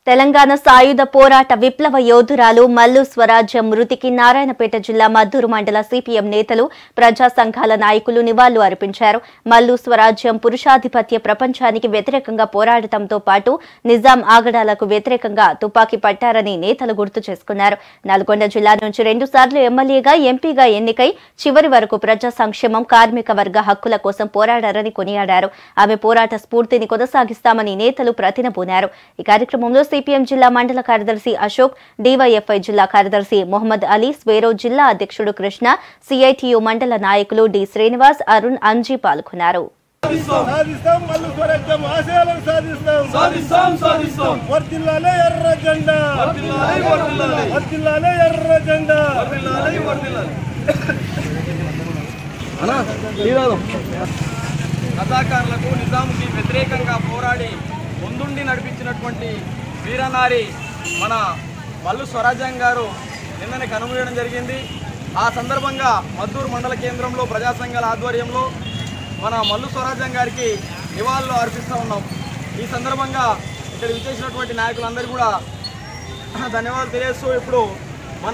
తెలంగాణ సాయుధ పోరాట విప్లవ యోధురాలు మల్లు స్వరాజ్యం మృతికి నారాయణపేట జిల్లా మద్దూరు మండల సిపిఎం నేతలు ప్రజా సంఘాల నాయకులు నివాళులు అర్పించారు మల్లు స్వరాజ్యం పురుషాధిపత్య ప్రపంచానికి వ్యతిరేకంగా పోరాడటంతో పాటు నిజాం ఆగడాలకు వ్యతిరేకంగా తుపాకీ పట్టారని నేతలు గుర్తు చేసుకున్నారు నల్గొండ జిల్లా నుంచి రెండుసార్లు ఎమ్మెల్యేగా ఎంపీగా ఎన్నికై చివరి వరకు ప్రజా సంక్షేమం కార్మిక వర్గ హక్కుల కోసం పోరాడారని కొనియాడారు ఆమె పోరాట స్ఫూర్తిని కొనసాగిస్తామని నేతలు ప్రతినబూనారు ఈ కార్యక్రమంలో సిపిఎం జిల్లా మండల కార్యదర్శి అశోక్ డివైఎఫ్ఐ జిల్లా కార్యదర్శి మొహమ్మద్ అలీ స్వేరో జిల్లా అధ్యక్షుడు కృష్ణ సిఐటియు మండల నాయకులు డి శ్రీనివాస్ అరుణ్ అంజీ పాల్గొన్నారు సాధిస్తాం మల్లు స్వరాజ్యం ఆశయాలను సాధిస్తాం సాధిస్తాం సాధిస్తాం వర్దిల్లాలే ఎర్ర జెండా వర్ధిల్లాలి, వర్ధిల్లాలి. వర్దిల్లాలే ఎర్ర జెండా వర్ధిల్లాలి, వర్ధిల్లాలి. రజాకారులకు నిజాంకి వ్యతిరేకంగా పోరాడి ముందుండి నడిపించినటువంటి వీరనారి మన మల్లు స్వరాజ్యం గారు నిన్ననే కనుమూయడం జరిగింది ఆ సందర్భంగా మద్దూరు మండల కేంద్రంలో ప్రజా సంఘాల ఆధ్వర్యంలో మన మల్లు స్వరాజ్యం గారికి నివాళులు అర్పిస్తూ ఉన్నాం ఈ సందర్భంగా ఇక్కడ విచ్చేసినటువంటి నాయకులందరూ కూడా ధన్యవాదాలు తెలియజేస్తూ ఇప్పుడు మన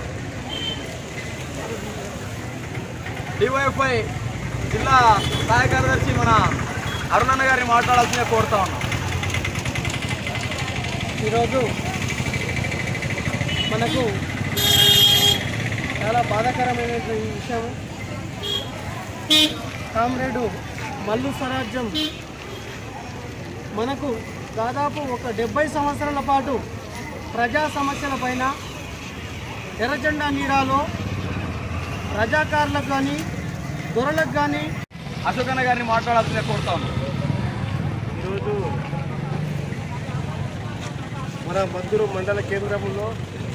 డివైఎఫ్ఐ జిల్లా సహాయ కార్యదర్శి మన అరుణన్న గారిని మాట్లాడాల్సిందే కోరుతా ఉన్నాం ఈరోజు మనకు చాలా బాధాకరమైనటువంటి విషయం కామ్రేడు మల్లు స్వరాజ్యం మనకు దాదాపు ఒక డెబ్బై సంవత్సరాల పాటు ప్రజా సమస్యల పైన ఎర్రజెండా నీడాలో రజాకారులకు కానీ దొరలకు కానీ అశోకన్న గారిని మాట్లాడాల్సిందే కోరుతా ఉన్నాం ఈరోజు మన మద్దూరు మండల కేంద్రంలో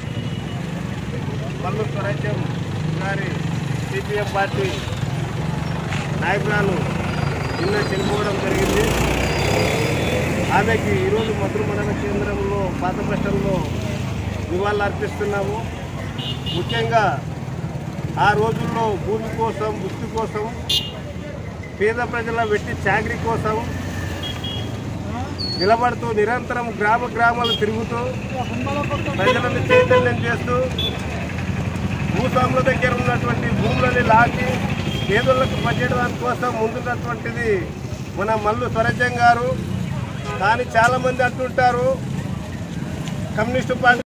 మల్లు స్వరాజ్యం గారి సిపిఎం పార్టీ నాయకురాలు నిన్న చనిపోవడం జరిగింది ఆమెకి ఈరోజు మద్దూరు మండల కేంద్రంలో పాత బస్టంలో నివాళులు అర్పిస్తున్నాము ముఖ్యంగా ఆ రోజుల్లో భూమి కోసం వృత్తి కోసం పేద ప్రజల వెట్టి చాకరీ కోసం నిలబడుతూ నిరంతరం గ్రామ గ్రామాలు తిరుగుతూ ప్రజలను చైతన్యం చేస్తూ భూస్వాముల దగ్గర ఉన్నటువంటి భూములని లాగి పేదలకు పనిచేయడానికి కోసం ముందున్నటువంటిది మన మల్లు స్వరాజ్యం గారు కానీ చాలామంది అంటుంటారు కమ్యూనిస్టు పార్టీ